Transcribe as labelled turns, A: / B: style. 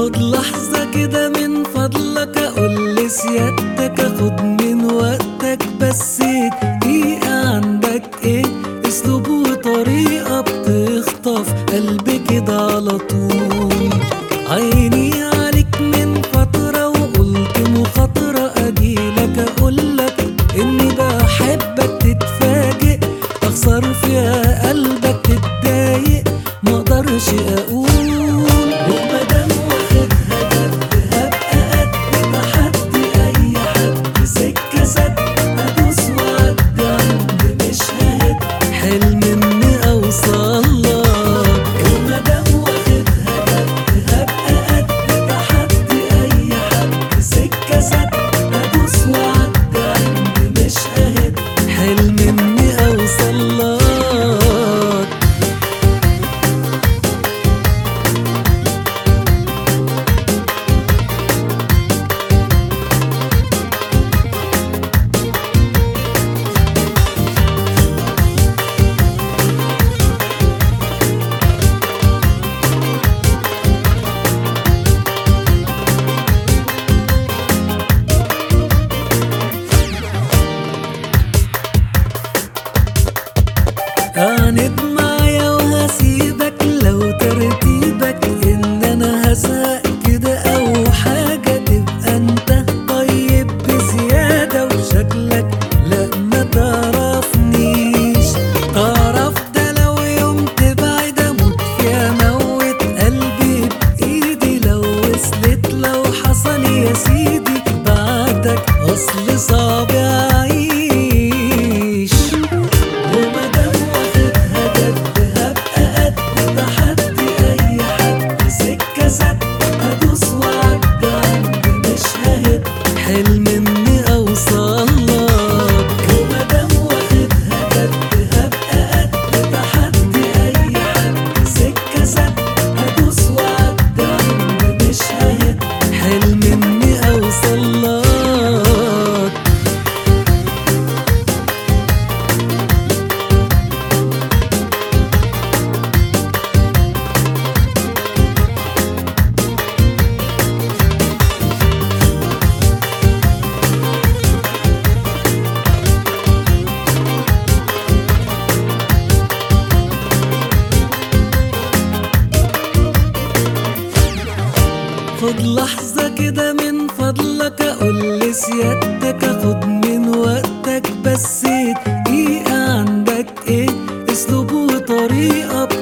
A: خد لحظة كده من فضلك أقول لسيادتك أخد من وقتك بس دقيقة عندك إيه أسلوب وطريقة بتخطف قلبي كده على طول عيني عليك من فترة وقلت مخاطرة أجيلك أقولك إني بحبك تتفاجئ أخسر فيها قلبك تتضايق مقدرش أقول ومادام واخدها جد هبقى قد تحدي أي حد سكة سد هدوس وأعدي عند مش ههد حلم إني أوصلك ومادام واخدها جد هبقى قد تحدي أي حد سكة سد هدوس وأعدي عند مش ههد حلم إني أوصلك عاند معايا وهسيبك لو ترتيبك ان انا هزهق كده او حاجة تبقى انت طيب بزيادة وشكلك لا ما تعرفنيش تعرف ده لو يوم تبعد اموت فيها موت قلبي بايدي لو وصلت لو حصل يا سيدي بعدك اصل صعب اعيش ومادام واخدها جد هبقى قد تحدي اي حد سكه سد هدوس وأعدي عند مش ههد حلم اني اوصلك ومادام واخدها جد هبقى قد تحدي اي حد سكه سد هدوس وأعدي عند مش ههد حلم اني اوصلك خد لحظة كده من فضلك أقول لسيادتك أخد من وقتك بس دقيقة عندك إيه أسلوب وطريقة